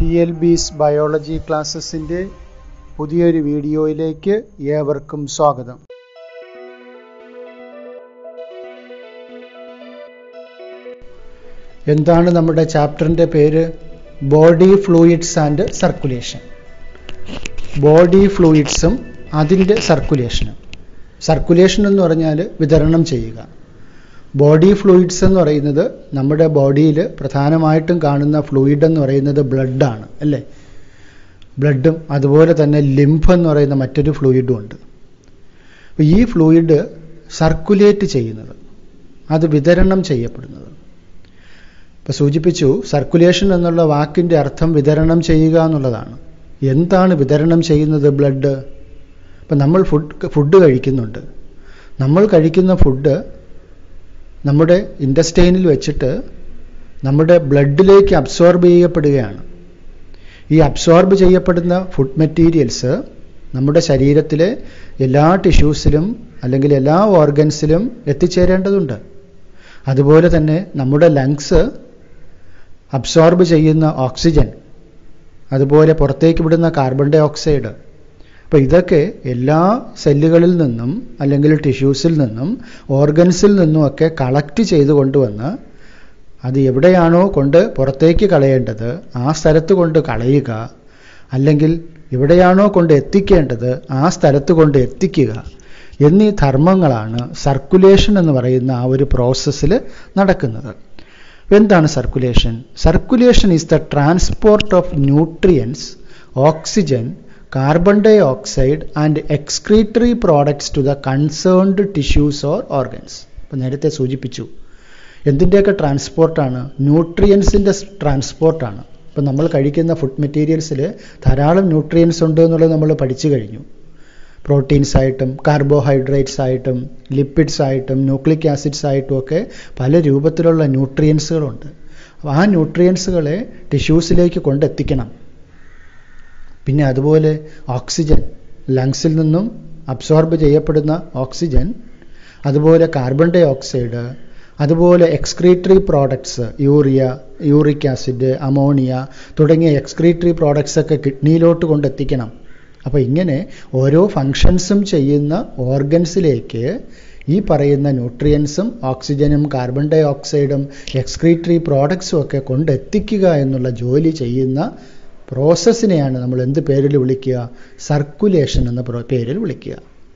P L B's biology ക്ലാസ്സസിൻ്റെ പുതിയൊരു വീഡിയോയിലേക്ക് ഏവർക്കും സ്വാഗതം എന്താണ് നമ്മുടെ ചാപ്റ്ററിൻ്റെ പേര് body fluids and circulation body ഫ്ലൂയിഡ്സും അതിൻ്റെ സർക്കുലേഷനും സർക്കുലേഷൻ എന്ന് പറഞ്ഞാൽ വിതരണം ചെയ്യുക ബോഡി ഫ്ലൂയിഡ്സ് എന്ന് പറയുന്നത് നമ്മുടെ ബോഡിയിൽ പ്രധാനമായിട്ടും കാണുന്ന ഫ്ലൂയിഡ് എന്ന് പറയുന്നത് ബ്ലഡാണ് അല്ലേ ബ്ലഡും അതുപോലെ തന്നെ ലിംഫ് എന്ന് പറയുന്ന മറ്റൊരു ഫ്ലൂയിഡും ഉണ്ട് അപ്പോൾ ഈ ഫ്ലൂയിഡ് സർക്കുലേറ്റ് ചെയ്യുന്നത് അത് വിതരണം ചെയ്യപ്പെടുന്നത് ഇപ്പോൾ സൂചിപ്പിച്ചു സർക്കുലേഷൻ എന്നുള്ള വാക്കിൻ്റെ അർത്ഥം വിതരണം ചെയ്യുക എന്നുള്ളതാണ് എന്താണ് വിതരണം ചെയ്യുന്നത് ബ്ലഡ് ഇപ്പം നമ്മൾ ഫുഡ് ഫുഡ് കഴിക്കുന്നുണ്ട് നമ്മൾ കഴിക്കുന്ന ഫുഡ് നമ്മുടെ ഇൻഡസ്റ്റൈനിൽ വെച്ചിട്ട് നമ്മുടെ ബ്ലഡിലേക്ക് അബ്സോർബ് ചെയ്യപ്പെടുകയാണ് ഈ അബ്സോർബ് ചെയ്യപ്പെടുന്ന ഫുഡ് മെറ്റീരിയൽസ് നമ്മുടെ ശരീരത്തിലെ എല്ലാ ടിഷ്യൂസിലും അല്ലെങ്കിൽ എല്ലാ ഓർഗൻസിലും എത്തിച്ചേരേണ്ടതുണ്ട് അതുപോലെ തന്നെ നമ്മുടെ ലങ്സ് അബ്സോർബ് ചെയ്യുന്ന ഓക്സിജൻ അതുപോലെ പുറത്തേക്ക് വിടുന്ന കാർബൺ ഡൈ ഓക്സൈഡ് അപ്പോൾ ഇതൊക്കെ എല്ലാ സെല്ലുകളിൽ നിന്നും അല്ലെങ്കിൽ ടിഷ്യൂസിൽ നിന്നും ഓർഗൻസിൽ നിന്നുമൊക്കെ കളക്ട് ചെയ്ത് കൊണ്ടുവന്ന് അത് എവിടെയാണോ കൊണ്ട് പുറത്തേക്ക് കളയേണ്ടത് ആ സ്ഥലത്ത് കൊണ്ട് കളയുക അല്ലെങ്കിൽ എവിടെയാണോ കൊണ്ട് എത്തിക്കേണ്ടത് ആ സ്ഥലത്ത് കൊണ്ട് എത്തിക്കുക എന്നീ ധർമ്മങ്ങളാണ് സർക്കുലേഷൻ എന്ന് പറയുന്ന ആ ഒരു പ്രോസസ്സിൽ നടക്കുന്നത് എന്താണ് circulation circulation is the transport of nutrients oxygen carbon dye dioxide and excretory products to the concerned tissues or organs ഇപ്പം നേരത്തെ സൂചിപ്പിച്ചു എന്തിൻ്റെയൊക്കെ ട്രാൻസ്പോർട്ടാണ് ന്യൂട്രിയൻസിൻ്റെ ട്രാൻസ്പോർട്ടാണ് ഇപ്പം നമ്മൾ കഴിക്കുന്ന ഫുഡ് മെറ്റീരിയൽസിൽ ധാരാളം ന്യൂട്രിയൻസ് ഉണ്ട് എന്നുള്ളത് നമ്മൾ പഠിച്ചു കഴിഞ്ഞു പ്രോട്ടീൻസ് ആയിട്ടും കാർബോഹൈഡ്രേറ്റ്സ് ആയിട്ടും ലിപ്പിഡ്സ് ആയിട്ടും ന്യൂക്ലിക് ആസിഡ്സ് ആയിട്ടും ഒക്കെ പല രൂപത്തിലുള്ള ന്യൂട്രിയൻസുകളുണ്ട് അപ്പോൾ ആ ന്യൂട്രിയൻസുകളെ ടിഷ്യൂസിലേക്ക് കൊണ്ടെത്തിക്കണം പിന്നെ അതുപോലെ ഓക്സിജൻ ലങ്സിൽ നിന്നും അബ്സോർബ് ചെയ്യപ്പെടുന്ന ഓക്സിജൻ അതുപോലെ കാർബൺ ഡൈ ഓക്സൈഡ് അതുപോലെ excretory products urea uric acid ammonia തുടങ്ങിയ എക്സ്ക്രീറ്ററി പ്രോഡക്ട്സ് ഒക്കെ കിഡ്നിയിലോട്ട് കൊണ്ടെത്തിക്കണം അപ്പോൾ ഇങ്ങനെ ഓരോ ഫങ്ഷൻസും ചെയ്യുന്ന ഓർഗൻസിലേക്ക് ഈ പറയുന്ന ന്യൂട്രിയൻസും ഓക്സിജനും കാർബൺ ഡൈ ഓക്സൈഡും എക്സ്ക്രീറ്ററി പ്രോഡക്ട്സും ഒക്കെ കൊണ്ടെത്തിക്കുക എന്നുള്ള ജോലി ചെയ്യുന്ന പ്രോസസ്സിനെയാണ് നമ്മൾ എന്ത് പേരിൽ വിളിക്കുക സർക്കുലേഷൻ എന്ന പേരിൽ വിളിക്കുക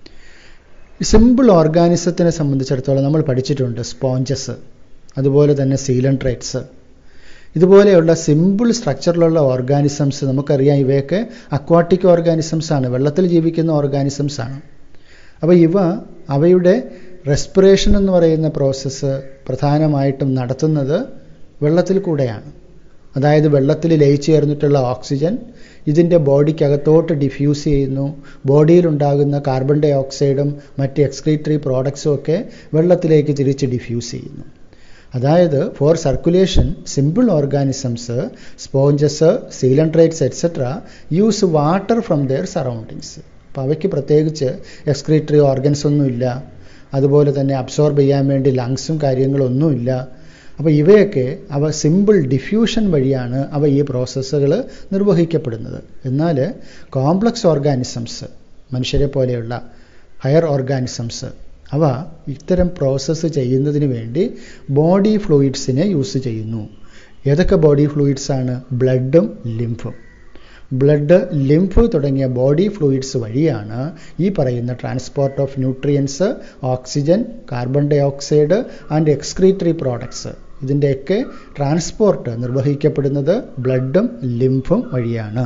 സിമ്പിൾ ഓർഗാനിസത്തിനെ സംബന്ധിച്ചിടത്തോളം നമ്മൾ പഠിച്ചിട്ടുണ്ട് സ്പോഞ്ചസ് അതുപോലെ തന്നെ സീലൻട്രേറ്റ്സ് ഇതുപോലെയുള്ള സിമ്പിൾ സ്ട്രക്ചറിലുള്ള ഓർഗാനിസംസ് നമുക്കറിയാം ഇവയൊക്കെ അക്വാട്ടിക് ഓർഗാനിസംസ് ആണ് വെള്ളത്തിൽ ജീവിക്കുന്ന ഓർഗാനിസംസ് ആണ് അപ്പോൾ ഇവ അവയുടെ റെസ്പിറേഷൻ എന്ന് പറയുന്ന പ്രോസസ്സ് പ്രധാനമായിട്ടും നടത്തുന്നത് വെള്ളത്തിൽ കൂടെയാണ് അതായത് വെള്ളത്തിൽ ലയിച്ചു ചേർന്നിട്ടുള്ള ഓക്സിജൻ ഇതിൻ്റെ ബോഡിക്കകത്തോട്ട് ഡിഫ്യൂസ് ചെയ്യുന്നു ബോഡിയിലുണ്ടാകുന്ന കാർബൺ ഡൈ ഓക്സൈഡും മറ്റ് എക്സ്ക്രീറ്ററി പ്രോഡക്ട്സും ഒക്കെ വെള്ളത്തിലേക്ക് തിരിച്ച് ഡിഫ്യൂസ് ചെയ്യുന്നു അതായത് for circulation simple organisms sponges coelenterates etcetera use water from their surroundings അപ്പോൾ അവയ്ക്ക് പ്രത്യേകിച്ച് എക്സ്ക്രീറ്ററി ഓർഗൻസ് ഒന്നുമില്ല അതുപോലെ തന്നെ അബ്സോർബ് ചെയ്യാൻ വേണ്ടി ലങ്സും കാര്യങ്ങളൊന്നുമില്ല അപ്പോൾ ഇവയൊക്കെ അവ സിമ്പിൾ ഡിഫ്യൂഷൻ വഴിയാണ് അവ ഈ പ്രോസസ്സുകൾ നിർവഹിക്കപ്പെടുന്നത് എന്നാൽ കോംപ്ലക്സ് ഓർഗാനിസംസ് മനുഷ്യരെ പോലെയുള്ള ഹയർ ഓർഗാനിസംസ് അവ ഇത്തരം പ്രോസസ്സ് ചെയ്യുന്നതിന് വേണ്ടി ബോഡി ഫ്ലൂയിഡ്സിനെ യൂസ് ചെയ്യുന്നു ഏതൊക്കെ ബോഡി ഫ്ലൂയിഡ്സ് ആണ് ബ്ലഡും ലിംഫും ബ്ലഡ് ലിംഫ് തുടങ്ങിയ ബോഡി ഫ്ലൂയിഡ്സ് വഴിയാണ് ഈ പറയുന്ന transport of nutrients oxygen carbon dye dioxide and excretory products ഇതിൻ്റെയൊക്കെ ട്രാൻസ്പോർട്ട് നിർവഹിക്കപ്പെടുന്നത് ബ്ലഡും ലിംഫും വഴിയാണ്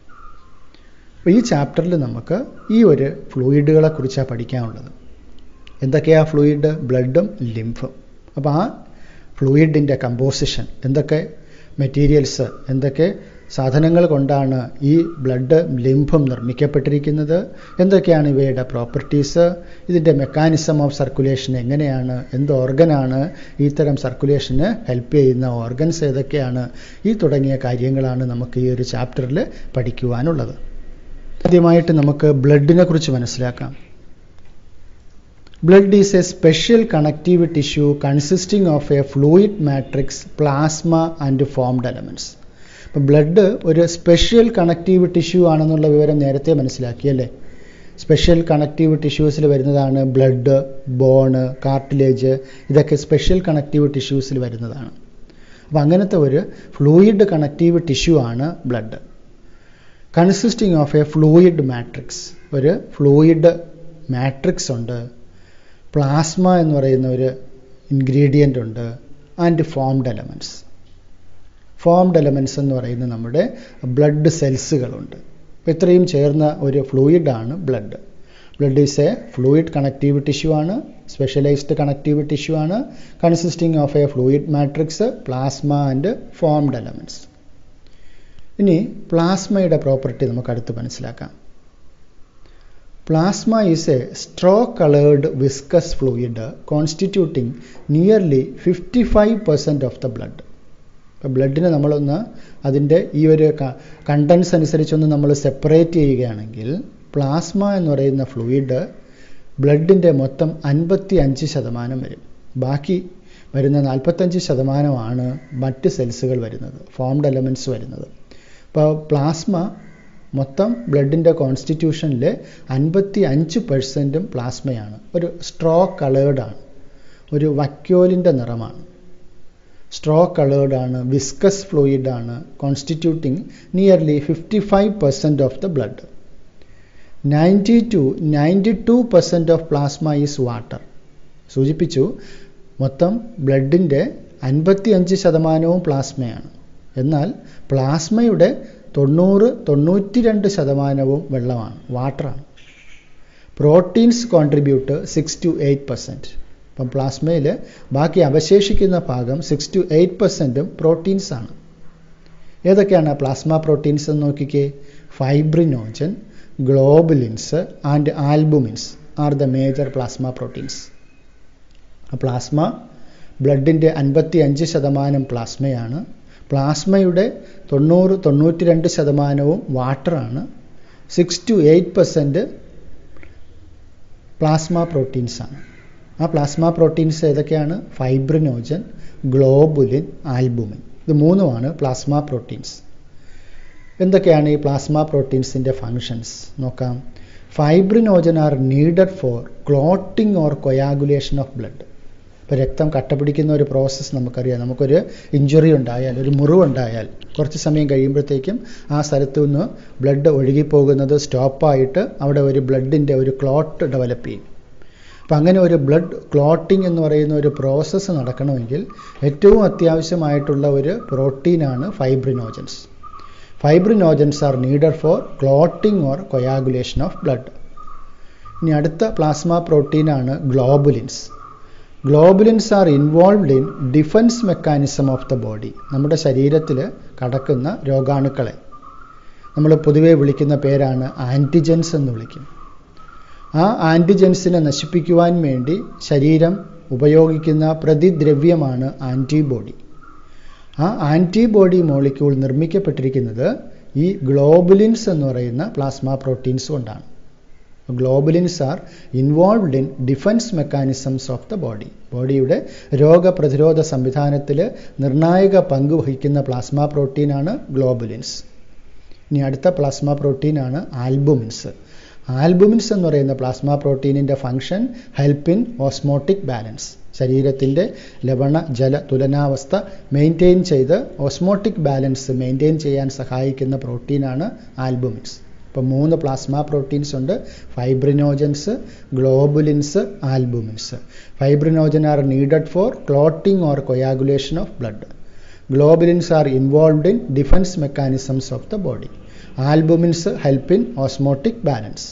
അപ്പോൾ ഈ ചാപ്റ്ററിൽ നമുക്ക് ഈ ഒരു ഫ്ലൂയിഡുകളെ കുറിച്ചാണ് പഠിക്കാനുള്ളത് എന്തൊക്കെയാണ് ഫ്ലൂയിഡ് ബ്ലഡും ലിംഫും അപ്പോൾ ആ ഫ്ലൂയിഡിൻ്റെ കമ്പോസിഷൻ എന്തൊക്കെ മെറ്റീരിയൽസ് എന്തൊക്കെ സാധനങ്ങൾ കൊണ്ടാണ് ഈ ബ്ലഡ് ലിംഫും നിർമ്മിക്കപ്പെട്ടിരിക്കുന്നത് എന്തൊക്കെയാണ് ഇവയുടെ പ്രോപ്പർട്ടീസ് ഇതിൻ്റെ മെക്കാനിസം ഓഫ് സർക്കുലേഷൻ എങ്ങനെയാണ് എന്ത് ഓർഗനാണ് ഇത്തരം സർക്കുലേഷന് ഹെൽപ്പ് ചെയ്യുന്ന ഓർഗൻസ് ഏതൊക്കെയാണ് ഈ തുടങ്ങിയ കാര്യങ്ങളാണ് നമുക്ക് ഈ ഒരു ചാപ്റ്ററിൽ പഠിക്കുവാനുള്ളത് ആദ്യമായിട്ട് നമുക്ക് ബ്ലഡിനെ കുറിച്ച് മനസ്സിലാക്കാം Blood is a special connective tissue consisting of a fluid matrix, plasma and formed elements. Blood ഒരു സ്പെഷ്യൽ കണക്റ്റീവ് ടിഷ്യൂ ആണെന്നുള്ള വിവരം നേരത്തെ മനസ്സിലാക്കി അല്ലേ സ്പെഷ്യൽ കണക്റ്റീവ് ടിഷ്യൂസിൽ വരുന്നതാണ് ബ്ലഡ് ബോണ് കാർട്ടിലേജ് ഇതൊക്കെ സ്പെഷ്യൽ കണക്റ്റീവ് ടിഷ്യൂസിൽ വരുന്നതാണ് അപ്പോൾ അങ്ങനത്തെ ഒരു ഫ്ലൂയിഡ് കണക്റ്റീവ് ടിഷ്യൂ ആണ് blood consisting of a fluid matrix ഒരു ഫ്ലൂയിഡ് മാട്രിക്സ് ഉണ്ട് പ്ലാസ്മ എന്ന് പറയുന്ന ഒരു ഇൻഗ്രീഡിയൻ്റ് ഉണ്ട് and formed elements formed elements എന്ന് പറയുന്ന നമ്മുടെ ബ്ലഡ് സെൽസുകളുണ്ട് അപ്പോൾ ഇത്രയും ചേർന്ന ഒരു ഫ്ലൂയിഡാണ് blood blood is a fluid connective tissue ആണ് സ്പെഷ്യലൈസ്ഡ് കണക്റ്റീവ് ടിഷ്യൂ ആണ് consisting of a fluid matrix plasma and formed elements ഇനി പ്ലാസ്മയുടെ പ്രോപ്പർട്ടി നമുക്ക് അടുത്ത് മനസ്സിലാക്കാം plasma is a straw coloured viscous fluid constituting nearly fifty five percent of the blood ഇപ്പോൾ ബ്ലഡിനെ നമ്മളൊന്ന് അതിൻ്റെ ഈ ഒരു കണ്ടൻസ് അനുസരിച്ചൊന്ന് നമ്മൾ സെപ്പറേറ്റ് ചെയ്യുകയാണെങ്കിൽ പ്ലാസ്മ എന്ന് പറയുന്ന ഫ്ലൂയിഡ് ബ്ലഡിൻ്റെ മൊത്തം അൻപത്തി അഞ്ച് ശതമാനം വരും ബാക്കി വരുന്ന നാൽപ്പത്തഞ്ച് ശതമാനമാണ് മറ്റ് സെൽസുകൾ വരുന്നത് ഫോംഡ് എലമെൻറ്റ്സ് വരുന്നത് അപ്പോൾ പ്ലാസ്മ മൊത്തം ബ്ലഡിൻ്റെ കോൺസ്റ്റിറ്റ്യൂഷനിൽ അൻപത്തി അഞ്ച് പെർസെൻറ്റും പ്ലാസ്മയാണ് ഒരു സ്ട്രോ കളേർഡാണ് ഒരു വക്യോലിൻ്റെ നിറമാണ് സ്ട്രോ കളേർഡാണ് വിസ്കസ് ഫ്ലൂയിഡാണ് constituting nearly fifty five percent of the blood ninety two ninety two percent of plasma is water സൂചിപ്പിച്ചു മൊത്തം ബ്ലഡിൻ്റെ അൻപത്തി അഞ്ച് ശതമാനവും പ്ലാസ്മയാണ് എന്നാൽ പ്ലാസ്മയുടെ തൊണ്ണൂറ് തൊണ്ണൂറ്റി രണ്ട് ശതമാനവും വെള്ളമാണ് വാട്ടറാണ് proteins contribute six to eight percent അപ്പം പ്ലാസ്മയിൽ ബാക്കി അവശേഷിക്കുന്ന ഭാഗം സിക്സ് ടു എയ്റ്റ് പെർസെൻറ്റും പ്രോട്ടീൻസ് ആണ് ഏതൊക്കെയാണ് പ്ലാസ്മ പ്രോട്ടീൻസ് എന്ന് നോക്കിക്കേ fibrinogen globulins and albumins are the major plasma proteins plasma ബ്ലഡിൻ്റെ അൻപത്തി അഞ്ച് ശതമാനം പ്ലാസ്മയാണ് പ്ലാസ്മയുടെ തൊണ്ണൂറ് തൊണ്ണൂറ്റി രണ്ട് ശതമാനവും വാട്ടറാണ് six to eight percent plasma proteins ആണ് ആ പ്ലാസ്മ പ്രോട്ടീൻസ് ഏതൊക്കെയാണ് ഫൈബ്രിനോജൻ ഗ്ലോബുലിൻ ആൽബുമിൻ ഇത് മൂന്നുമാണ് പ്ലാസ്മ പ്രോട്ടീൻസ് എന്തൊക്കെയാണ് ഈ പ്ലാസ്മ പ്രോട്ടീൻസിൻ്റെ ഫങ്ഷൻസ് നോക്കാം fibrinogen are needed for clotting or coagulation of blood ഇപ്പോൾ രക്തം കട്ട പിടിക്കുന്ന ഒരു പ്രോസസ്സ് നമുക്കറിയാം നമുക്കൊരു ഇഞ്ചുറി ഉണ്ടായാൽ ഒരു മുറിവുണ്ടായാൽ കുറച്ച് സമയം കഴിയുമ്പോഴത്തേക്കും ആ സ്ഥലത്തു നിന്ന് ബ്ലഡ് ഒഴുകിപ്പോകുന്നത് സ്റ്റോപ്പായിട്ട് അവിടെ ഒരു ബ്ലഡിൻ്റെ ഒരു ക്ലോട്ട് ഡെവലപ്പ് ചെയ്യും അപ്പം അങ്ങനെ ഒരു ബ്ലഡ് ക്ലോട്ടിംഗ് എന്ന് പറയുന്ന ഒരു പ്രോസസ്സ് നടക്കണമെങ്കിൽ ഏറ്റവും അത്യാവശ്യമായിട്ടുള്ള ഒരു പ്രോട്ടീനാണ് fibrinogens fibrinogens are needed for clotting or coagulation of blood ഇനി അടുത്ത പ്ലാസ്മ പ്രോട്ടീനാണ് globulins globulins are involved in defence mechanism of the body നമ്മുടെ ശരീരത്തിൽ കടക്കുന്ന രോഗാണുക്കളെ നമ്മൾ പൊതുവെ വിളിക്കുന്ന പേരാണ് ആൻറ്റിജൻസ് എന്ന് വിളിക്കും ആ ആൻറ്റിജൻസിനെ നശിപ്പിക്കുവാൻ വേണ്ടി ശരീരം ഉപയോഗിക്കുന്ന പ്രതിദ്രവ്യമാണ് ആൻറ്റിബോഡി ആ ആൻറ്റിബോഡി മോളിക്യൂൾ നിർമ്മിക്കപ്പെട്ടിരിക്കുന്നത് ഈ ഗ്ലോബുലിൻസ് എന്ന് പറയുന്ന പ്ലാസ്മ പ്രോട്ടീൻസ് കൊണ്ടാണ് globulins are involved in defence mechanisms of the body ബോഡിയുടെ രോഗപ്രതിരോധ സംവിധാനത്തിൽ നിർണായക പങ്ക് വഹിക്കുന്ന പ്ലാസ്മ പ്രോട്ടീനാണ് ഗ്ലോബുലിൻസ് ഇനി അടുത്ത പ്ലാസ്മ പ്രോട്ടീനാണ് ആൽബുമിൻസ് ആൽബുമിൻസ് എന്ന് പറയുന്ന പ്ലാസ്മ പ്രോട്ടീനിൻ്റെ function help in osmotic balance ശരീരത്തിൻ്റെ ലവണ ജല തുലനാവസ്ഥ മെയിൻറ്റെയിൻ ചെയ്ത് ഓസ്മോട്ടിക് ബാലൻസ് മെയിൻറ്റെയിൻ ചെയ്യാൻ സഹായിക്കുന്ന പ്രോട്ടീനാണ് ആൽബുമിൻസ് ഇപ്പം മൂന്ന് പ്ലാസ്മ പ്രോട്ടീൻസ് ഉണ്ട് fibrinogens globulins albumins fibrinogen are needed for clotting or coagulation of blood globulins are involved in defence mechanisms of the body albumins help in osmotic balance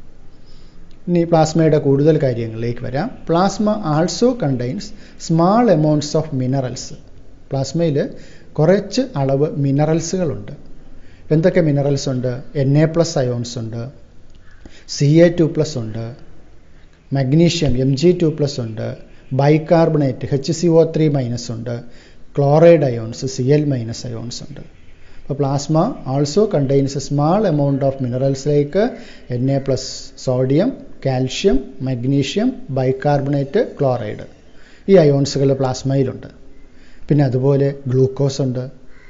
ഇനി പ്ലാസ്മയുടെ കൂടുതൽ കാര്യങ്ങളിലേക്ക് വരാം plasma also contains small amounts of minerals പ്ലാസ്മയിൽ കുറച്ച് അളവ് മിനറൽസുകളുണ്ട് എന്തൊക്കെ minerals ഉണ്ട് എൻ എ പ്ലസ് അയോൺസ് ഉണ്ട് സി എ ടു പ്ലസ് ഉണ്ട് magnesium M G two plus ഉണ്ട് bicarbonate H C O three minus ഉണ്ട് chloride ions C L minus ions ഉണ്ട് അപ്പോൾ plasma also contains a small amount of minerals like N A plus sodium calcium magnesium bicarbonate chloride ഈ അയോൺസുകൾ പ്ലാസ്മയിലുണ്ട് പിന്നെ അതുപോലെ glucose ഉണ്ട്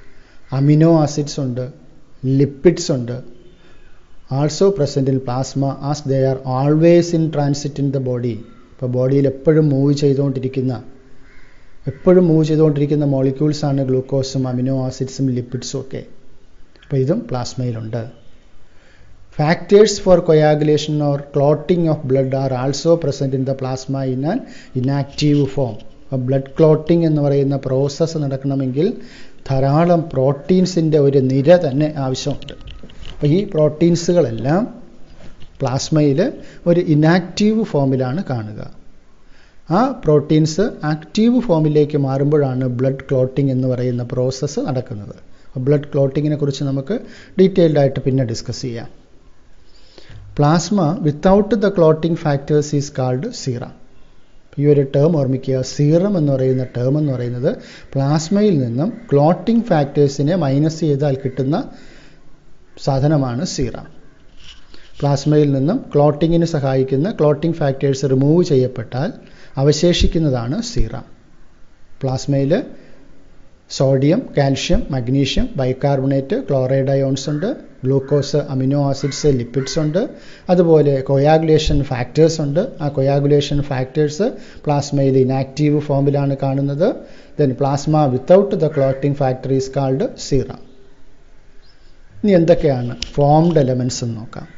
അമിനോ ആസിഡ്സ് ഉണ്ട് ലിപ്പിഡ്സ് ഉണ്ട് also present in plasma as they R always in transit in the body ഇപ്പോൾ ബോഡിയിൽ എപ്പോഴും മൂവ് ചെയ്തുകൊണ്ടിരിക്കുന്ന എപ്പോഴും മൂവ് ചെയ്തുകൊണ്ടിരിക്കുന്ന മോളിക്യൂൾസ് ആണ് ഗ്ലൂക്കോസും അമിനോ ആസിഡ്സും ലിപ്പിഡ്സും ഒക്കെ അപ്പോൾ ഇതും പ്ലാസ്മയിലുണ്ട് factors for coagulation or clotting of blood are also present in the plasma in an inactive form അപ്പോൾ ബ്ലഡ് ക്ലോട്ടിംഗ് എന്ന് പറയുന്ന പ്രോസസ്സ് നടക്കണമെങ്കിൽ ധാരാളം പ്രോട്ടീൻസിൻ്റെ ഒരു നിര തന്നെ ആവശ്യമുണ്ട് അപ്പോൾ ഈ പ്രോട്ടീൻസുകളെല്ലാം പ്ലാസ്മയിൽ ഒരു ഇനാക്റ്റീവ് ഫോമിലാണ് കാണുക ആ പ്രോട്ടീൻസ് ആക്റ്റീവ് ഫോമിലേക്ക് മാറുമ്പോഴാണ് ബ്ലഡ് ക്ലോട്ടിംഗ് എന്ന് പറയുന്ന പ്രോസസ്സ് നടക്കുന്നത് ബ്ലഡ് ക്ലോട്ടിങ്ങിനെ കുറിച്ച് നമുക്ക് ഡീറ്റെയിൽഡ് ആയിട്ട് പിന്നെ ഡിസ്കസ് ചെയ്യാം plasma without the clotting factors is called serum ഈ ഒരു ടേം ഓർമ്മിക്കുക സീറം എന്ന് പറയുന്ന ടേം എന്ന് പറയുന്നത് പ്ലാസ്മയിൽ നിന്നും ക്ലോട്ടിംഗ് ഫാക്ടേഴ്സിനെ മൈനസ് ചെയ്താൽ കിട്ടുന്ന സാധനമാണ് സീറം പ്ലാസ്മയിൽ നിന്നും ക്ലോട്ടിങ്ങിന് സഹായിക്കുന്ന ക്ലോട്ടിംഗ് ഫാക്ടേഴ്സ് റിമൂവ് ചെയ്യപ്പെട്ടാൽ അവശേഷിക്കുന്നതാണ് സീറം പ്ലാസ്മയിൽ sodium calcium magnesium bicarbonate chloride ions ഉണ്ട് ഗ്ലൂക്കോസ് അമിനോ ആസിഡ്സ് ലിപ്പിഡ്സ് ഉണ്ട് അതുപോലെ കൊയാഗുലേഷൻ ഫാക്ടേഴ്സ് ഉണ്ട് ആ കൊയാഗുലേഷൻ ഫാക്ടേഴ്സ് പ്ലാസ്മയിൽ ഇനാക്റ്റീവ് ഫോമിലാണ് കാണുന്നത് then plasma without the clotting factor is called serum ഇനി എന്തൊക്കെയാണ് ഫോംഡ് എലമെൻറ്റ്സ് എന്ന് നോക്കാം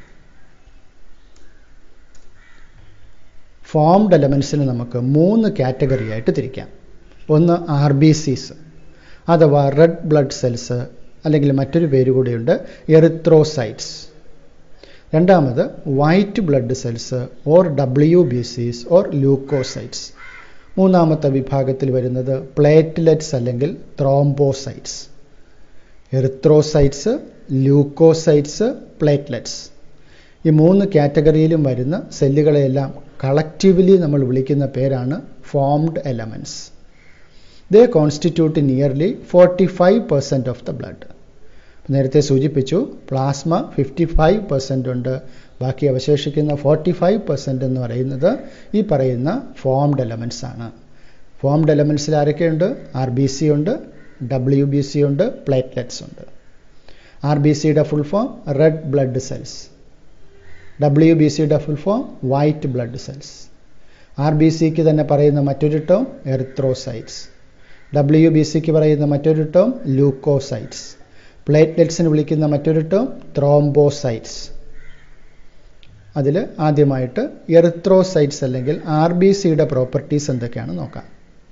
ഫോംഡ് എലമെൻറ്റ്സിന് നമുക്ക് മൂന്ന് കാറ്റഗറി ആയിട്ട് തിരിക്കാം ഒന്ന് ആർ ബി സീസ് അഥവാ റെഡ് ബ്ലഡ് സെൽസ് അല്ലെങ്കിൽ മറ്റൊരു പേര് കൂടിയുണ്ട് എറിത്രോസൈറ്റ്സ് രണ്ടാമത് white blood cells or W B Cs or leucocytes മൂന്നാമത്തെ വിഭാഗത്തിൽ വരുന്നത് പ്ലേറ്റ്ലെറ്റ്സ് അല്ലെങ്കിൽ ത്രോംബോസൈറ്റ്സ് എറിത്രോസൈറ്റ്സ് ലൂക്കോസൈറ്റ്സ് പ്ലേറ്റ്ലെറ്റ്സ് ഈ മൂന്ന് കാറ്റഗറിയിലും വരുന്ന സെല്ലുകളെയെല്ലാം കളക്റ്റീവ്ലി നമ്മൾ വിളിക്കുന്ന പേരാണ് formed elements they constitute nearly forty five percent of the blood നേരത്തെ സൂചിപ്പിച്ചു പ്ലാസ്മ ഫിഫ്റ്റി ഫൈവ് പെർസെൻ്റ് ഉണ്ട് ബാക്കി അവശേഷിക്കുന്ന ഫോർട്ടി ഫൈവ് പെർസെൻ്റ് എന്ന് പറയുന്നത് ഈ പറയുന്ന ഫോംഡ് എലമെൻറ്റ്സ് ആണ് ഫോംഡ് എലമെൻറ്റ്സിൽ ആരൊക്കെയുണ്ട് ആർ ബി സി ഉണ്ട് ഡബ്ല്യു ബി സി ഉണ്ട് പ്ലേറ്റ്ലെറ്റ്സ് ഉണ്ട് ആർ ബി സിയുടെ full form red blood cells W B സിയുടെ full form white blood cells R B സിക്ക് തന്നെ പറയുന്ന മറ്റൊരു ടേം എറിത്രോസൈറ്റ്സ് ഡബ്ല്യു ബി സിക്ക് പറയുന്ന മറ്റൊരു ടേം ലൂക്കോസൈറ്റ്സ് പ്ലേറ്റ്ലെറ്റ്സിന് വിളിക്കുന്ന മറ്റൊരു ടേം ത്രോംബോസൈറ്റ്സ് അതിൽ ആദ്യമായിട്ട് എറിത്രോസൈറ്റ്സ് അല്ലെങ്കിൽ ആർ ബി സിയുടെ പ്രോപ്പർട്ടീസ് എന്തൊക്കെയാണ് നോക്കാം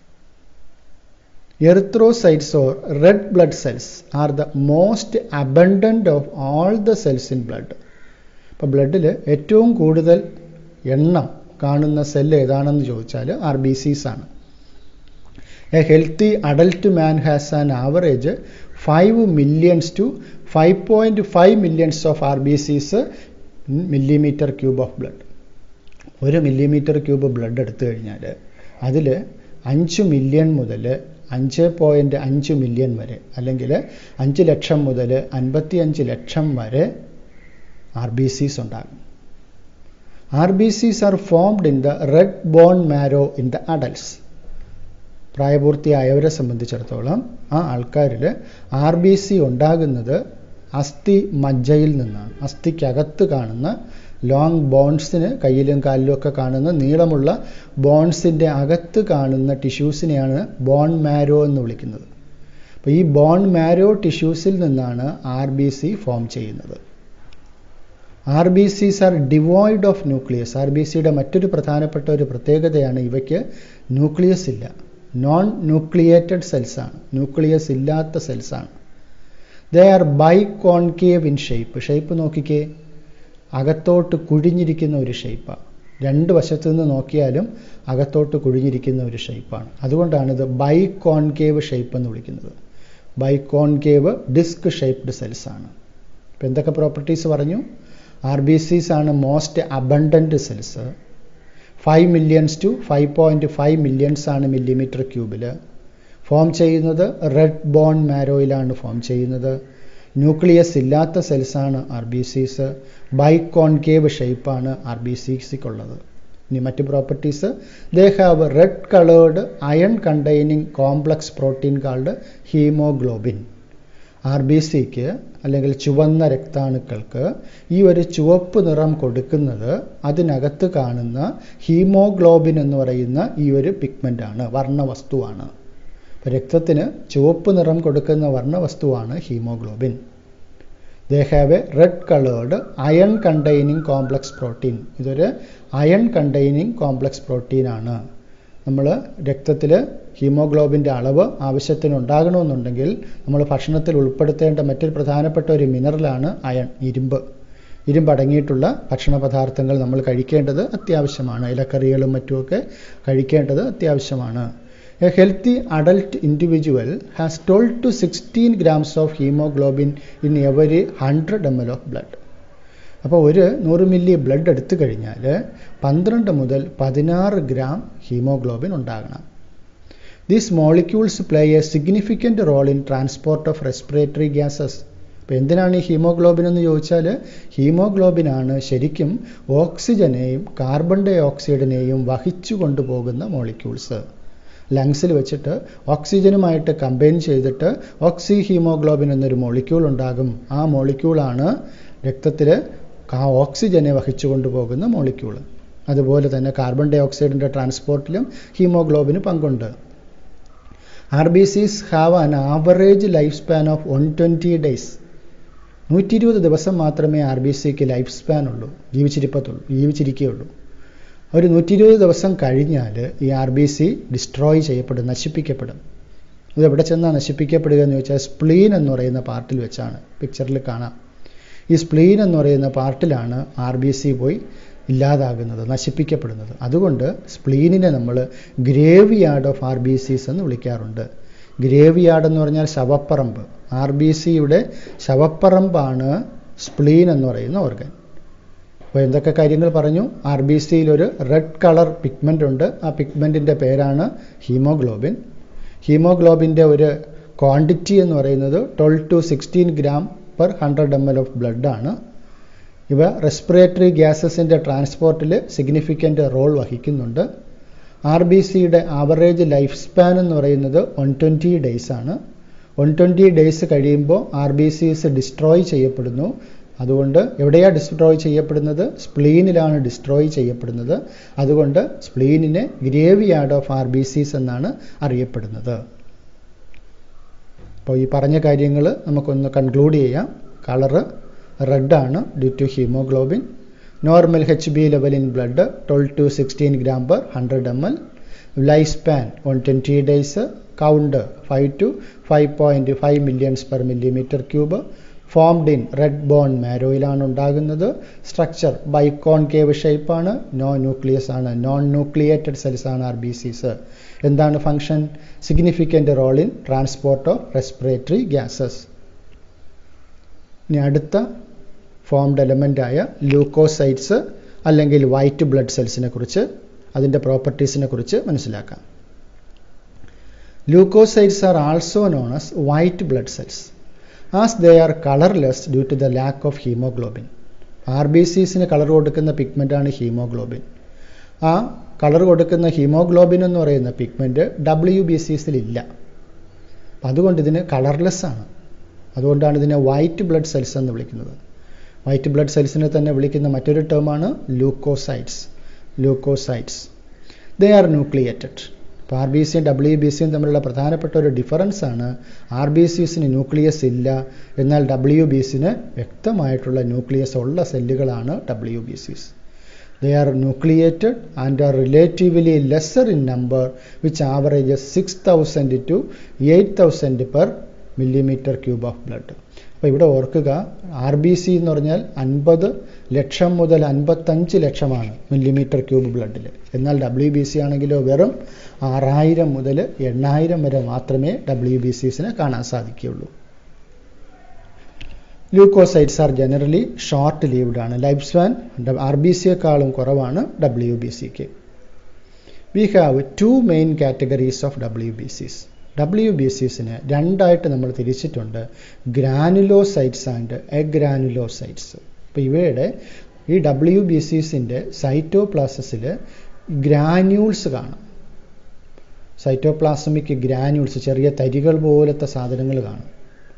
erythrocytes or red blood cells are the most abundant of all the cells in blood ഇപ്പോൾ ബ്ലഡിൽ ഏറ്റവും കൂടുതൽ എണ്ണം കാണുന്ന സെല്ല് ഏതാണെന്ന് ചോദിച്ചാൽ ആർ ബി സീസ് ആണ് a healthy adult man has an average five millions to five point five millions of R B Cs millimetre cube of blood ഒരു മില്ലിമീറ്റർ ക്യൂബ് ബ്ലഡ് എടുത്തു കഴിഞ്ഞാൽ അതിൽ അഞ്ച് മില്യൺ മുതൽ അഞ്ച് പോയിൻറ്റ് അഞ്ച് മില്യൺ വരെ അല്ലെങ്കിൽ അഞ്ച് ലക്ഷം മുതൽ അൻപത്തി അഞ്ച് ലക്ഷം വരെ ആർ ബി സീസ് ഉണ്ടാകും R B Cs are formed in the red bone marrow in the adults പ്രായപൂർത്തിയായവരെ സംബന്ധിച്ചിടത്തോളം ആ ആൾക്കാരിൽ ആർ ബി സി ഉണ്ടാകുന്നത് അസ്ഥി മജ്ജയിൽ നിന്നാണ് അസ്ഥിക്കകത്ത് കാണുന്ന ലോങ് ബോൺസിന് കയ്യിലും കാലിലും ഒക്കെ കാണുന്ന നീളമുള്ള ബോൺസിൻ്റെ അകത്ത് കാണുന്ന ടിഷ്യൂസിനെയാണ് ബോൺ മാരോ എന്ന് വിളിക്കുന്നത് അപ്പോൾ ഈ ബോൺ മാരോ ടിഷ്യൂസിൽ നിന്നാണ് ആർ ബി സി ഫോം ചെയ്യുന്നത് R B Cs are devoid of nucleus R B സിയുടെ മറ്റൊരു പ്രധാനപ്പെട്ട ഒരു പ്രത്യേകതയാണ് ഇവയ്ക്ക് ന്യൂക്ലിയസ് ഇല്ല നോൺ ന്യൂക്ലിയേറ്റഡ് സെൽസാണ് ന്യൂക്ലിയസ് ഇല്ലാത്ത സെൽസാണ് they are biconcave in shape shape നോക്കിക്കേ അകത്തോട്ട് കുഴിഞ്ഞിരിക്കുന്ന ഒരു ഷേപ്പാണ് രണ്ട് വശത്തു നിന്ന് നോക്കിയാലും അകത്തോട്ട് കുഴിഞ്ഞിരിക്കുന്ന ഒരു ഷേപ്പാണ് അതുകൊണ്ടാണ് ഇത് ബൈ കോൺകേവ് ഷേപ്പ് എന്ന് വിളിക്കുന്നത് biconcave disc shaped cells ആണ് ഇപ്പം എന്തൊക്കെ പ്രോപ്പർട്ടീസ് പറഞ്ഞു ആർ ബി സീസ് ആണ് most abundant cells five millions to five point five millions ആണ് മില്ലിമീറ്റർ ക്യൂബിൽ ഫോം ചെയ്യുന്നത് റെഡ് ബോൺ മാരോയിലാണ് ഫോം ചെയ്യുന്നത് ന്യൂക്ലിയസ് ഇല്ലാത്ത സെൽസാണ് R B Cs biconcave ഷേപ്പാണ് ആർ ബി സിക്സിക്കുള്ളത് ഇനി മറ്റ് properties they have red coloured iron containing complex protein called haemoglobin R B സിക്ക് അല്ലെങ്കിൽ ചുവന്ന രക്താണുക്കൾക്ക് ഈ ഒരു ചുവപ്പ് നിറം കൊടുക്കുന്നത് അതിനകത്ത് കാണുന്ന ഹീമോഗ്ലോബിൻ എന്ന് പറയുന്ന ഈ ഒരു പിഗ്മെൻ്റാണ് വർണ്ണവസ്തുവാണ് അപ്പോൾ രക്തത്തിന് ചുവപ്പ് നിറം കൊടുക്കുന്ന വർണ്ണവസ്തുവാണ് haemoglobin they have a red coloured iron containing complex protein ഇതൊരു അയൺ കണ്ടെയ്നിങ് കോംപ്ലക്സ് പ്രോട്ടീൻ ആണ് നമ്മൾ രക്തത്തിൽ ഹീമോഗ്ലോബിൻ്റെ അളവ് ആവശ്യത്തിന് ഉണ്ടാകണമെന്നുണ്ടെങ്കിൽ നമ്മൾ ഭക്ഷണത്തിൽ ഉൾപ്പെടുത്തേണ്ട മറ്റൊരു പ്രധാനപ്പെട്ട ഒരു മിനറലാണ് അയൺ ഇരുമ്പ് ഇരുമ്പ് അടങ്ങിയിട്ടുള്ള ഭക്ഷണ പദാർത്ഥങ്ങൾ നമ്മൾ കഴിക്കേണ്ടത് അത്യാവശ്യമാണ് ഇലക്കറികളും മറ്റുമൊക്കെ കഴിക്കേണ്ടത് അത്യാവശ്യമാണ് a healthy adult individual has twelve to sixteen grams of haemoglobin in every hundred M L of blood അപ്പോൾ ഒരു നൂറ് മില്ലി ബ്ലഡ് എടുത്തു കഴിഞ്ഞാൽ പന്ത്രണ്ട് മുതൽ പതിനാറ് ഗ്രാം ഹീമോഗ്ലോബിൻ ഉണ്ടാകണം these molecules play a significant role in transport of respiratory gases അപ്പോൾ എന്തിനാണ് ഈ ഹീമോഗ്ലോബിൻ എന്ന് ചോദിച്ചാൽ ഹീമോഗ്ലോബിനാണ് ശരിക്കും ഓക്സിജനെയും കാർബൺ ഡൈ ഓക്സൈഡിനെയും വഹിച്ചു കൊണ്ടുപോകുന്ന മോളിക്യൂൾസ് ലങ്സിൽ വെച്ചിട്ട് ഓക്സിജനുമായിട്ട് കമ്പൈൻ ചെയ്തിട്ട് ഓക്സി ഹീമോഗ്ലോബിൻ എന്നൊരു മോളിക്യൂൾ ഉണ്ടാകും ആ മോളിക്യൂളാണ് രക്തത്തിൽ ആ ഓക്സിജനെ വഹിച്ചു കൊണ്ടുപോകുന്ന മോളിക്യൂൾ അതുപോലെ തന്നെ കാർബൺ ഡൈ ഓക്സൈഡിൻ്റെ ട്രാൻസ്പോർട്ടിലും ഹീമോഗ്ലോബിന് പങ്കുണ്ട് R B Cs have an average life span of one twenty days നൂറ്റി ഇരുപത് ദിവസം മാത്രമേ ആർ ബി സിക്ക് ലൈഫ് സ്പാൻ ഉള്ളൂ ജീവിച്ചിരിപ്പത്തുള്ളൂ ജീവിച്ചിരിക്കുകയുള്ളൂ ഒരു നൂറ്റി ഇരുപത് ദിവസം കഴിഞ്ഞാൽ ഈ ആർ ബി സി ഡിസ്ട്രോയ് ചെയ്യപ്പെടും നശിപ്പിക്കപ്പെടും ഇത് എവിടെ ചെന്നാൽ നശിപ്പിക്കപ്പെടുക എന്ന് ചോദിച്ചാൽ സ്പ്ലീൻ എന്ന് പറയുന്ന പാർട്ടിൽ വെച്ചാണ് പിക്ചറിൽ കാണാം ഈ സ്പ്ലീൻ എന്ന് പറയുന്ന പാർട്ടിലാണ് ആർ ബി സി പോയി ഇല്ലാതാകുന്നത് നശിപ്പിക്കപ്പെടുന്നത് അതുകൊണ്ട് സ്പ്ലീനിനെ നമ്മൾ graveyard of R B Cs എന്ന് വിളിക്കാറുണ്ട് ഗ്രേവ് യാർഡ് എന്ന് പറഞ്ഞാൽ ശവപ്പറമ്പ് ആർ ബി സിയുടെ ശവപ്പറമ്പാണ് സ്പ്ലീൻ എന്ന് പറയുന്ന ഓർഗൻ അപ്പോൾ എന്തൊക്കെ കാര്യങ്ങൾ പറഞ്ഞു ആർ ബി സിയിൽ ഒരു റെഡ് കളർ പിഗ്മെൻ്റ് ഉണ്ട് ആ പിഗ്മെൻറ്റിൻ്റെ പേരാണ് ഹീമോഗ്ലോബിൻ ഹീമോഗ്ലോബിൻ്റെ ഒരു ക്വാണ്ടിറ്റി എന്ന് പറയുന്നത് twelve to sixteen gram per hundred M L of ബ്ലഡാണ് ഇവ റെസ്പിറേറ്ററി ഗ്യാസസിൻ്റെ ട്രാൻസ്പോർട്ടിൽ സിഗ്നിഫിക്കൻ്റ് റോൾ വഹിക്കുന്നുണ്ട് ആർ ബി സിയുടെ ആവറേജ് ലൈഫ് സ്പാൻ എന്ന് പറയുന്നത് വൺ ട്വൻറ്റി ഡേയ്സ് ആണ് വൺ ട്വൻറ്റി ഡേയ്സ് കഴിയുമ്പോൾ ആർ ബി സിസ് ഡിസ്ട്രോയ് ചെയ്യപ്പെടുന്നു അതുകൊണ്ട് എവിടെയാണ് ഡിസ്ട്രോയ് ചെയ്യപ്പെടുന്നത് സ്പ്ലീനിലാണ് ഡിസ്ട്രോയ് ചെയ്യപ്പെടുന്നത് അതുകൊണ്ട് സ്പ്ലീനിനെ graveyard of R B Cs എന്നാണ് അറിയപ്പെടുന്നത് അപ്പോൾ ഈ പറഞ്ഞ കാര്യങ്ങൾ നമുക്കൊന്ന് കൺക്ലൂഡ് ചെയ്യാം കളറ് റെഡാണ് due to haemoglobin normal H B level in blood twelve to sixteen gram per hundred M L life span one twenty days count five to five point five millions per millimetre cube formed in red bone മാരോയിലാണ് ഉണ്ടാകുന്നത് structure biconcave ഷേപ്പാണ് no nucleus ആണ് non nucleated cells ആണ് R B Cs എന്താണ് function significant role in transport of respiratory gases ഇനി അടുത്ത formed എലമെൻ്റായ leucocytes അല്ലെങ്കിൽ വൈറ്റ് ബ്ലഡ് സെൽസിനെ കുറിച്ച് അതിൻ്റെ പ്രോപ്പർട്ടീസിനെ കുറിച്ച് മനസ്സിലാക്കാം leucocytes are also known as white blood cells as they are colourless due to the lack of haemoglobin R B സിസിന് കളർ കൊടുക്കുന്ന പിഗ്മെൻ്റാണ് ഹീമോഗ്ലോബിൻ ആ കളർ കൊടുക്കുന്ന ഹീമോഗ്ലോബിൻ എന്ന് പറയുന്ന പിഗ്മെൻറ്റ് ഡബ്ല്യു ബി സിസിലില്ല അപ്പം അതുകൊണ്ട് ഇതിന് കളർലെസ് ആണ് അതുകൊണ്ടാണ് ഇതിനെ വൈറ്റ് ബ്ലഡ് സെൽസ് എന്ന് വിളിക്കുന്നത് വൈറ്റ് ബ്ലഡ് സെൽസിനെ തന്നെ വിളിക്കുന്ന മറ്റൊരു ടേമാണ് leucocytes leucocytes they are nucleated അപ്പോൾ ആർ ബി സിയും ഡബ്ല്യു ബി സിയും തമ്മിലുള്ള പ്രധാനപ്പെട്ട ഒരു ഡിഫറൻസ് ആണ് ആർ ബി സിസിന് ന്യൂക്ലിയസ് ഇല്ല എന്നാൽ ഡബ്ല്യു ബി സിന് വ്യക്തമായിട്ടുള്ള ന്യൂക്ലിയസ് ഉള്ള സെല്ലുകളാണ് W B Cs they are nucleated and are relatively lesser in number which averages 6000 to 8000 per millimeter cube of blood അപ്പോൾ ഇവിടെ ഓർക്കുക ആർ ബി സി എന്ന് പറഞ്ഞാൽ അൻപത് ലക്ഷം മുതൽ അൻപത്തഞ്ച് ലക്ഷമാണ് മില്ലിമീറ്റർ ക്യൂബ് ബ്ലഡിൽ എന്നാൽ ഡബ്ല്യു ബി സി ആണെങ്കിലോ വെറും ആറായിരം മുതൽ എണ്ണായിരം വരെ മാത്രമേ ഡബ്ല്യു ബി സിസിനെ കാണാൻ സാധിക്കുകയുള്ളൂ leucocytes are generally short lived ആണ് ലൈഫ് സ്പാൻ ആർ ബി സിയെക്കാളും കുറവാണ് ഡബ്ല്യു ബി സിക്ക് we have two main categories of W B Cs W B സിസിന് രണ്ടായിട്ട് നമ്മൾ തിരിച്ചിട്ടുണ്ട് ഗ്രാനുലോസൈറ്റ്സ് ആൻഡ് എഗ്രാനുലോസൈറ്റ്സ് അപ്പോൾ ഇവയുടെ ഈ ഡബ്ല്യു ബി സിസിൻ്റെ സൈറ്റോപ്ലാസസിൽ ഗ്രാന്യൂൾസ് കാണും സൈറ്റോപ്ലാസമിക് ഗ്രാന്യൂൾസ് ചെറിയ തരികൾ പോലത്തെ സാധനങ്ങൾ കാണും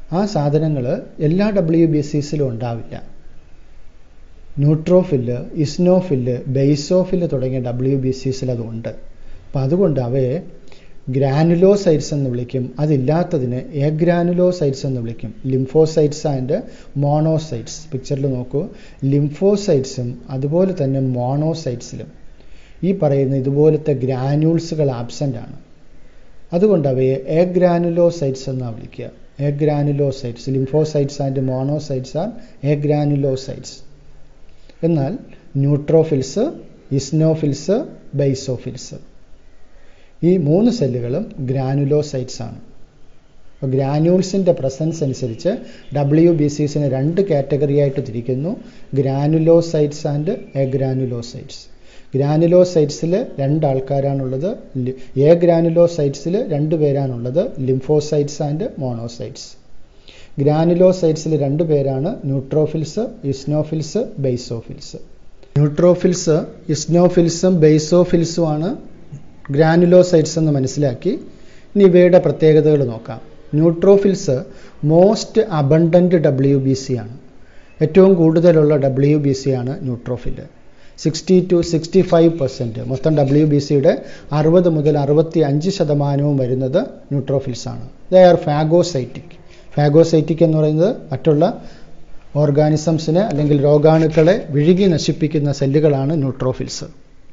ആ സാധനങ്ങൾ എല്ലാ ഡബ്ല്യു ബി സിസിലും ഉണ്ടാവില്ല ന്യൂട്രോഫില്ല് ഇസ്നോഫില്ല് ബെയ്സോഫില്ല് തുടങ്ങിയ ഡബ്ല്യു ബി സിസിൽ അതുണ്ട് അപ്പം അതുകൊണ്ട് അവയെ ഗ്രാനുലോസൈറ്റ്സ് എന്ന് വിളിക്കും അതില്ലാത്തതിന് എഗ്രാനുലോസൈറ്റ്സ് എന്ന് വിളിക്കും ലിംഫോസൈറ്റ്സ് ആൻഡ് മോണോസൈറ്റ്സ് പിക്ചറിൽ നോക്കൂ ലിംഫോസൈറ്റ്സും അതുപോലെ തന്നെ മോണോസൈറ്റ്സിലും ഈ പറയുന്ന ഇതുപോലത്തെ ഗ്രാനുൾസുകൾ ആബ്സെൻ്റ് ആണ് അതുകൊണ്ട് അവയെ എഗ്രാനുലോസൈറ്റ്സ് എന്നാണ് വിളിക്കുക agranulocytes lymphocytes and monocytes are agranulocytes എന്നാൽ ന്യൂട്രോഫിൽസ് ഇസ്നോഫിൽസ് ബൈസോഫിൽസ് ഈ മൂന്ന് സെല്ലുകളും ഗ്രാനുലോസൈറ്റ്സ് ആണ് അപ്പോൾ ഗ്രാനുൾസിൻ്റെ പ്രസൻസ് അനുസരിച്ച് ഡബ്ല്യു ബി സിസിനെ രണ്ട് കാറ്റഗറി ആയിട്ട് തിരിക്കുന്നു ഗ്രാനുലോസൈറ്റ്സ് ആൻഡ് എഗ്രാനുലോസൈറ്റ്സ് ഗ്രാനുലോസൈറ്റ്സിൽ രണ്ട് ആൾക്കാരാണുള്ളത് എ ഗ്രാനുലോസൈറ്റ്സിൽ രണ്ട് പേരാണുള്ളത് ലിംഫോസൈറ്റ്സ് ആൻഡ് മോണോസൈറ്റ്സ് ഗ്രാനുലോസൈറ്റ്സിൽ രണ്ട് പേരാണ് ന്യൂട്രോഫിൽസ് ഇസ്നോഫിൽസ് ബൈസോഫിൽസ് ന്യൂട്രോഫിൽസ് ഇസ്നോഫിൽസും ബൈസോഫിൽസും ആണ് ഗ്രാനുലോസൈറ്റ്സ് എന്ന് മനസ്സിലാക്കി ഇനി ഇവയുടെ പ്രത്യേകതകൾ നോക്കാം neutrophils most abundant W B C ആണ് ഏറ്റവും കൂടുതലുള്ള ഡബ്ല്യു ബി സി ആണ് neutrophil sixty to sixty five percent മൊത്തം ഡബ്ല്യു ബി സിയുടെ അറുപത് മുതൽ അറുപത്തി അഞ്ച് ശതമാനവും വരുന്നത് ന്യൂട്രോഫിൽസ് ആണ് ദേ ആർ ഫാഗോസൈറ്റിക് ഫാഗോസൈറ്റിക് എന്ന് പറയുന്നത് മറ്റുള്ള ഓർഗാനിസംസിനെ അല്ലെങ്കിൽ രോഗാണുക്കളെ വിഴുകി നശിപ്പിക്കുന്ന സെല്ലുകളാണ് neutrophils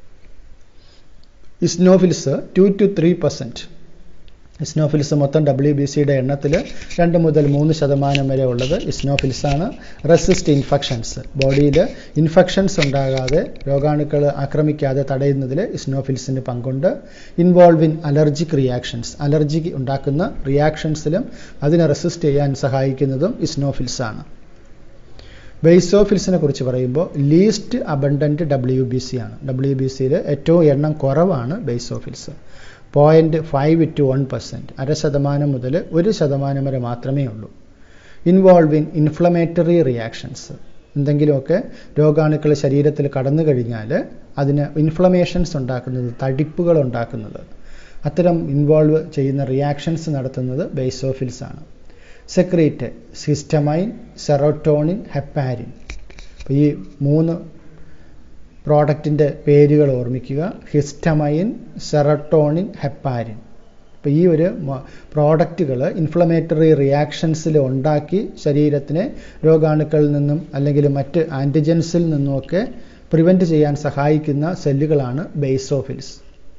eosinophils two to three percent eosinophils മൊത്തം ഡബ്ല്യു ബി സിയുടെ എണ്ണത്തിൽ രണ്ട് മുതൽ മൂന്ന് ശതമാനം വരെ ഉള്ളത് ഇസ്നോഫിൽസ് ആണ് റെസിസ്റ്റ് ഇൻഫെക്ഷൻസ് ബോഡിയിൽ ഇൻഫെക്ഷൻസ് ഉണ്ടാകാതെ രോഗാണുക്കൾ ആക്രമിക്കാതെ തടയുന്നതിൽ ഇസ്നോഫിൽസിന് പങ്കുണ്ട് involve in allergic reactions allergy ഉണ്ടാക്കുന്ന റിയാക്ഷൻസിലും അതിനെ റെസിസ്റ്റ് ചെയ്യാൻ സഹായിക്കുന്നതും ഇസ്നോഫിൽസ് ആണ് ബെയ്സോഫിൽസിനെ കുറിച്ച് പറയുമ്പോൾ least abundant W B C ആണ് ഡബ്ല്യു ബി സിയിൽ ഏറ്റവും എണ്ണം കുറവാണ് basophils point five to one percent അര ശതമാനം മുതൽ ഒരു ശതമാനം വരെ മാത്രമേ ഉള്ളൂ ഇൻവോൾവ് ഇൻ ഇൻഫ്ലമേറ്ററി റിയാക്ഷൻസ് എന്തെങ്കിലുമൊക്കെ രോഗാണുക്കൾ ശരീരത്തിൽ കടന്നു കഴിഞ്ഞാൽ അതിന് ഇൻഫ്ലമേഷൻസ് ഉണ്ടാക്കുന്നത് തടിപ്പുകൾ ഉണ്ടാക്കുന്നത് അത്തരം ഇൻവോൾവ് ചെയ്യുന്ന റിയാക്ഷൻസ് നടത്തുന്നത് ബേസോഫിൽസ് ആണ് സെക്രീറ്റ് സിസ്റ്റമൈൻ സെറോട്ടോണിൻ ഹെപ്പാരിൻ അപ്പോൾ ഈ മൂന്ന് പ്രോഡക്റ്റിൻ്റെ പേരുകൾ ഓർമ്മിക്കുക ഹിസ്റ്റമൈൻ സെറട്ടോണിൻ ഹെപ്പാരിൻ അപ്പോൾ ഈ ഒരു പ്രോഡക്റ്റുകൾ ഇൻഫ്ലമേറ്ററി റിയാക്ഷൻസിൽ ഉണ്ടാക്കി ശരീരത്തിനെ രോഗാണുക്കളിൽ നിന്നും അല്ലെങ്കിൽ മറ്റ് ആൻറ്റിജൻസിൽ നിന്നുമൊക്കെ പ്രിവെൻറ്റ് ചെയ്യാൻ സഹായിക്കുന്ന സെല്ലുകളാണ് ബേസോഫിൽസ്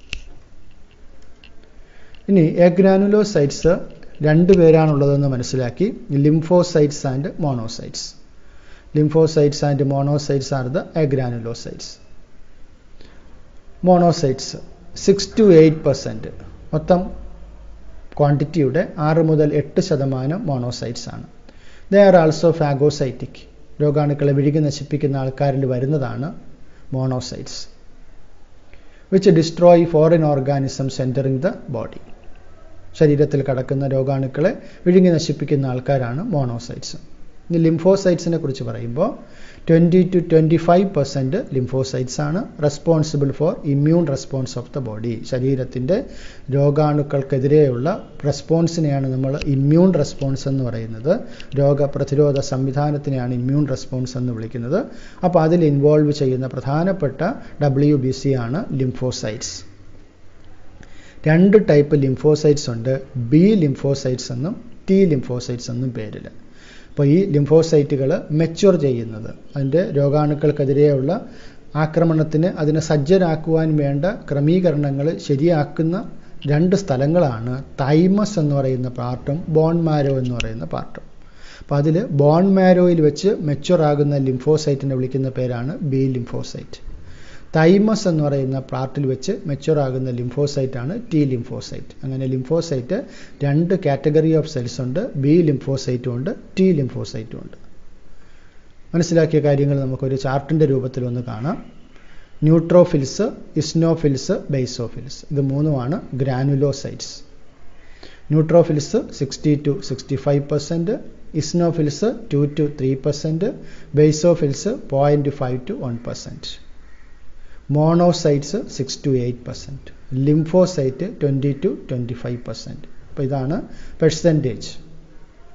ഇനി എഗ്രാനുലോസൈറ്റ്സ് രണ്ട് പേരാണുള്ളതെന്ന് മനസ്സിലാക്കി lymphocytes and monocytes lymphocytes and monocytes are the agranulocytes monocytes six to eight percent മൊത്തം ക്വാണ്ടിറ്റിയുടെ ആറ് മുതൽ എട്ട് ശതമാനം മോണോസൈറ്റ്സ് ആണ് ദേ ആർ ആൾസോ ഫാഗോസൈറ്റിക് രോഗാണുക്കളെ വിഴുകി നശിപ്പിക്കുന്ന ആൾക്കാരിൽ വരുന്നതാണ് monocytes which destroy foreign organisms entering the body ശരീരത്തിൽ കടക്കുന്ന രോഗാണുക്കളെ വിഴുങ്ങി നശിപ്പിക്കുന്ന ആൾക്കാരാണ് മോണോസൈറ്റ്സ് ഇനി ലിംഫോസൈറ്റ്സിനെ കുറിച്ച് പറയുമ്പോൾ twenty to twenty five percent lymphocytes ആണ് responsible for immune response of the body ശരീരത്തിൻ്റെ രോഗാണുക്കൾക്കെതിരെയുള്ള റെസ്പോൺസിനെയാണ് നമ്മൾ ഇമ്മ്യൂൺ റെസ്പോൺസ് എന്ന് പറയുന്നത് രോഗപ്രതിരോധ സംവിധാനത്തിനെയാണ് ഇമ്മ്യൂൺ റെസ്പോൺസ് എന്ന് വിളിക്കുന്നത് അപ്പോൾ അതിൽ ഇൻവോൾവ് ചെയ്യുന്ന പ്രധാനപ്പെട്ട ഡബ്ല്യു ബി സി ആണ് ലിംഫോസൈറ്റ്സ് രണ്ട് ടൈപ്പ് ലിംഫോസൈറ്റ്സ് ഉണ്ട് ബി ലിംഫോസൈറ്റ്സ് എന്നും ടി ലിംഫോസൈറ്റ്സ് എന്നും പേരിൽ അപ്പോൾ ഈ ലിംഫോസൈറ്റുകൾ മെച്യൂർ ചെയ്യുന്നത് അതിൻ്റെ രോഗാണുക്കൾക്കെതിരെയുള്ള ആക്രമണത്തിന് അതിനെ സജ്ജരാക്കുവാൻ വേണ്ട ക്രമീകരണങ്ങൾ ശരിയാക്കുന്ന രണ്ട് സ്ഥലങ്ങളാണ് തൈമസ് എന്ന് പറയുന്ന പാർട്ടും ബോൺ മാരോ എന്ന് പറയുന്ന പാർട്ടും അപ്പോൾ അതിൽ ബോൺ മാരോയിൽ വെച്ച് മെച്യൂർ ആകുന്ന ലിംഫോസൈറ്റിനെ വിളിക്കുന്ന പേരാണ് ബി ലിംഫോസൈറ്റ് തൈമസ് എന്ന് പറയുന്ന പാർട്ടിൽ വെച്ച് മെച്യൂർ ആകുന്ന ലിംഫോസൈറ്റ് ആണ് ടി ലിംഫോസൈറ്റ് അങ്ങനെ ലിംഫോസൈറ്റ് രണ്ട് കാറ്റഗറി ഓഫ് സെൽസ് ഉണ്ട് ബി ലിംഫോസൈറ്റും ഉണ്ട് ടി ലിംഫോസൈറ്റും ഉണ്ട് മനസ്സിലാക്കിയ കാര്യങ്ങൾ നമുക്കൊരു ചാർട്ടിൻ്റെ രൂപത്തിൽ ഒന്ന് കാണാം ന്യൂട്രോഫിൽസ് ഇസ്നോഫിൽസ് ബൈസോഫിൽസ് ഇത് മൂന്നുമാണ് granulocytes neutrophils sixty to sixty five percent eosinophils two to three percent basophils point five to one percent monocytes six to eight percent lymphocyte twenty to twenty five percent അപ്പോൾ ഇതാണ് percentage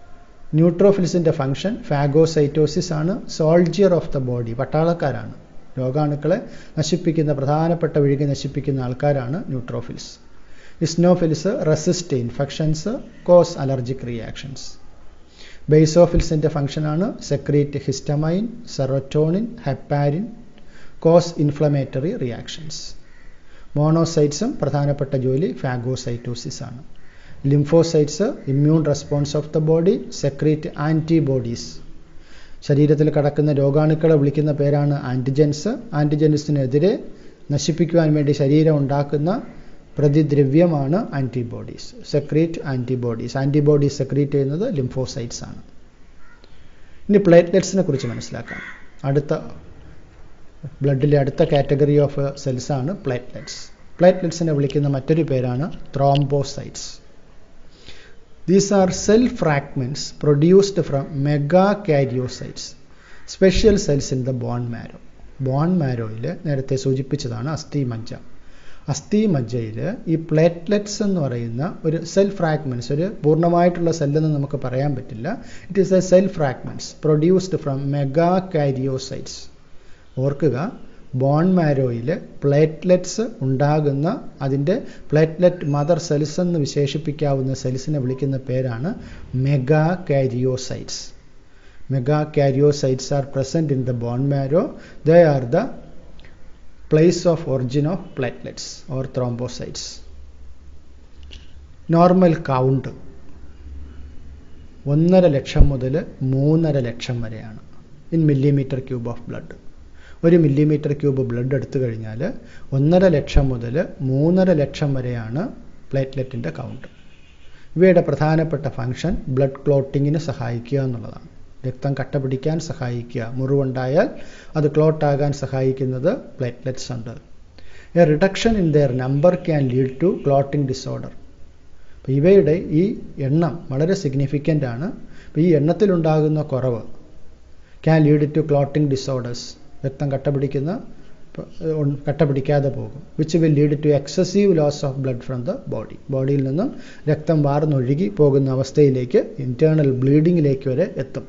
ന്യൂട്രോഫിൽസിൻ്റെ function phagocytosis ആണ് soldier of the body പട്ടാളക്കാരാണ് രോഗാണുക്കളെ നശിപ്പിക്കുന്ന പ്രധാനപ്പെട്ട വിഴുകി നശിപ്പിക്കുന്ന ആൾക്കാരാണ് neutrophils eosinophils resist infections cause allergic reactions ബേസോഫിൽസിൻ്റെ ഫംഗ്ഷനാണ് secrete histamine serotonin heparin cause inflammatory reactions മോണോസൈറ്റ്സും പ്രധാനപ്പെട്ട ജോലി ഫാഗോസൈറ്റോസിസ് ആണ് lymphocytes immune response of the body secrete antibodies ശരീരത്തിൽ കടക്കുന്ന രോഗാണുക്കളെ വിളിക്കുന്ന പേരാണ് ആൻറ്റിജൻസ് ആൻറ്റിജൻസിനെതിരെ നശിപ്പിക്കുവാൻ വേണ്ടി ശരീരം ഉണ്ടാക്കുന്ന പ്രതിദ്രവ്യമാണ് antibodies secrete antibodies antibodies secrete ചെയ്യുന്നത് ലിംഫോസൈറ്റ്സ് ആണ് ഇനി പ്ലേറ്റ്ലെറ്റ്സിനെ കുറിച്ച് മനസ്സിലാക്കാം അടുത്ത ബ്ലഡിലെ അടുത്ത കാറ്റഗറി ഓഫ് സെൽസ് ആണ് പ്ലേറ്റ്ലെറ്റ്സ് പ്ലേറ്റ്ലെറ്റ്സിനെ വിളിക്കുന്ന മറ്റൊരു പേരാണ് thrombocytes these are cell fragments produced from megakaryocytes special cells in the bone marrow bone മാരോയിൽ നേരത്തെ സൂചിപ്പിച്ചതാണ് അസ്ഥി മജ്ജ അസ്ഥി മജ്ജയിൽ ഈ പ്ലേറ്റ്ലെറ്റ്സ് എന്ന് പറയുന്ന ഒരു സെൽ ഫ്രാഗ്മെൻറ്റ്സ് ഒരു പൂർണ്ണമായിട്ടുള്ള സെല്ലെന്ന് നമുക്ക് പറയാൻ പറ്റില്ല it is a cell fragments produced from megakaryocytes ഓർക്കുക ബോൺ മാരോയിൽ പ്ലേറ്റ്ലെറ്റ്സ് ഉണ്ടാകുന്ന അതിൻ്റെ പ്ലേറ്റ്ലെറ്റ് മദർ സെൽസ് എന്ന് വിശേഷിപ്പിക്കാവുന്ന സെൽസിനെ വിളിക്കുന്ന പേരാണ് megakaryocytes megakaryocytes are present in the bone marrow they are the place of origin of platelets or thrombocytes normal count ഒന്നര ലക്ഷം മുതൽ മൂന്നര ലക്ഷം വരെയാണ് in millimetre cube of blood ഒരു മില്ലിമീറ്റർ ക്യൂബ് ബ്ലഡ് എടുത്തു കഴിഞ്ഞാൽ ഒന്നര ലക്ഷം മുതൽ മൂന്നര ലക്ഷം വരെയാണ് പ്ലേറ്റ്ലെറ്റിൻ്റെ കൗണ്ട് ഇവയുടെ പ്രധാനപ്പെട്ട ഫങ്ഷൻ ബ്ലഡ് ക്ലോട്ടിങ്ങിന് സഹായിക്കുക എന്നുള്ളതാണ് രക്തം കട്ട പിടിക്കാൻ സഹായിക്കുക മുറിവുണ്ടായാൽ അത് ക്ലോട്ട് ആകാൻ സഹായിക്കുന്നത് പ്ലേറ്റ്ലെറ്റ്സ് ഉണ്ട് a reduction in their number can lead to clotting disorder അപ്പോൾ ഇവയുടെ ഈ എണ്ണം വളരെ സിഗ്നിഫിക്കൻ്റ് ആണ് അപ്പോൾ ഈ എണ്ണത്തിലുണ്ടാകുന്ന കുറവ് can lead to clotting disorders രക്തം കട്ട പിടിക്കുന്ന കട്ട പിടിക്കാതെ പോകും which will lead to excessive loss of blood from the body ബോഡിയിൽ നിന്നും രക്തം വാർന്നൊഴുകി പോകുന്ന അവസ്ഥയിലേക്ക് ഇൻറ്റേർണൽ ബ്ലീഡിങ്ങിലേക്ക് വരെ എത്തും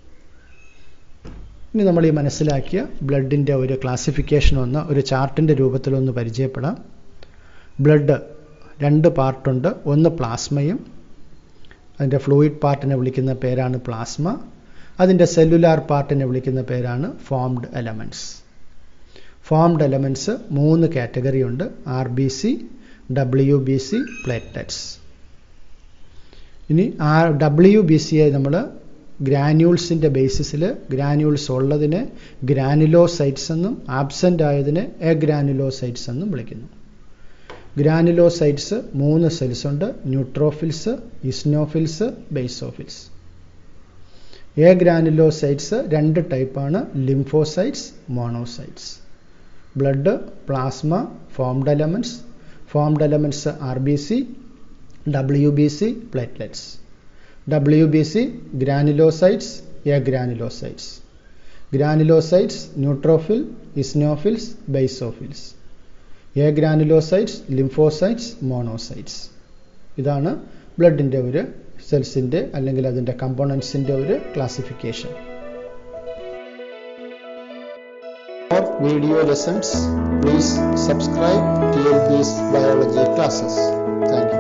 ഇനി നമ്മൾ ഈ മനസ്സിലാക്കിയ ബ്ലഡിൻ്റെ ഒരു ക്ലാസിഫിക്കേഷൻ ഒന്ന് ഒരു ചാർട്ടിൻ്റെ രൂപത്തിലൊന്ന് പരിചയപ്പെടാം ബ്ലഡ് രണ്ട് പാർട്ടുണ്ട് ഒന്ന് പ്ലാസ്മയും അതിൻ്റെ ഫ്ലൂയിഡ് പാർട്ടിനെ വിളിക്കുന്ന പേരാണ് പ്ലാസ്മ അതിൻ്റെ സെല്ലുലാർ പാർട്ടിനെ വിളിക്കുന്ന പേരാണ് ഫോംഡ് എലമെൻറ്റ്സ് ഫോംഡ് എലമെൻറ്റ്സ് മൂന്ന് കാറ്റഗറി ഉണ്ട് R B C W B C platelets ഇനി ആ ഡബ്ല്യു ബി സിയെ നമ്മൾ ഗ്രാന്യൂൾസിൻ്റെ ബേസിസിൽ ഗ്രാന്യൂൾസ് ഉള്ളതിനെ ഗ്രാനുലോസൈറ്റ്സ് എന്നും ആബ്സെൻ്റ് ആയതിനെ എ ഗ്രാനുലോസൈറ്റ്സ് എന്നും വിളിക്കുന്നു ഗ്രാനുലോസൈറ്റ്സ് മൂന്ന് സെൽസ് ഉണ്ട് neutrophils eosinophils basophils agranulocytes രണ്ട് ടൈപ്പാണ് lymphocytes monocytes blood plasma formed elements formed elements R B C W B C platelets W B C granulocytes agranulocytes granulocytes neutrophil eosinophils basophils agranulocytes lymphocytes monocytes ഇതാണ് ബ്ലഡിൻ്റെ ഒരു സെൽസിൻ്റെ അല്ലെങ്കിൽ അതിൻ്റെ കമ്പോണൻസിൻ്റെ ഒരു classification For video lessons, please subscribe TLP's biology classes. Thank you.